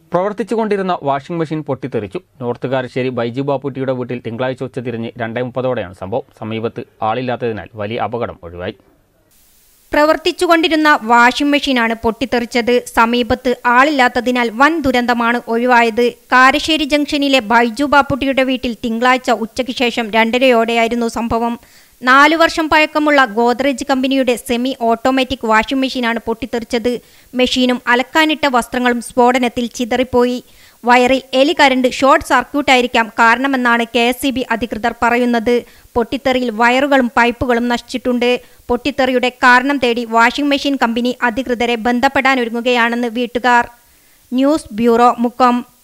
പ്രവർത്തിച്ചുകൊണ്ടിരുന്ന washing machine പൊട്ടിത്തെറിച്ചു north Karassery Baiju ബാപ്പുട്ടിയുടെ വീട്ടിൽ തിങ്കളാഴ്ച ഉച്ചതിരിഞ്ഞ് രണ്ടേ മുപ്പതോടെയാണ് സംഭവം സമീപത്ത് ആളില്ലാത്തതിനാൽ വലിയ അപകടം ഒഴിവായി പ്രവർത്തിച്ചുകൊണ്ടിരുന്ന വാഷിംഗ് മെഷീനാണ് പൊട്ടിത്തെറിച്ചത് സമീപത്ത് ആളില്ലാത്തതിനാൽ വൻ ദുരന്തമാണ് ഒഴിവായത് കാരശ്ശേരി ജംഗ്ഷനിലെ ബൈജു ബാപ്പുട്ടിയുടെ വീട്ടിൽ തിങ്കളാഴ്ച ഉച്ചയ്ക്ക് ശേഷം രണ്ടരയോടെയായിരുന്നു സംഭവം നാലു വർഷം പഴക്കമുള്ള ഗോദ്രേജ് കമ്പനിയുടെ സെമി ഓട്ടോമാറ്റിക് വാഷിംഗ് മെഷീനാണ് പൊട്ടിത്തെറിച്ചത് മെഷീനും അലക്കാനിട്ട വസ്ത്രങ്ങളും സ്ഫോടനത്തിൽ ചിതറിപ്പോയി വയറിൽ എലി കരണ്ട് ഷോർട്ട് സർക്യൂട്ടായിരിക്കാം കാരണമെന്നാണ് കെ എസ് സി ബി അധികൃതർ പറയുന്നത് പൊട്ടിത്തെറിയിൽ വയറുകളും പൈപ്പുകളും നശിച്ചിട്ടുണ്ട് പൊട്ടിത്തെറിയുടെ കാരണം തേടി വാഷിംഗ് മെഷീൻ കമ്പനി അധികൃതരെ ബന്ധപ്പെടാനൊരുങ്ങുകയാണെന്ന് വീട്ടുകാർ ന്യൂസ് ബ്യൂറോ മുക്കം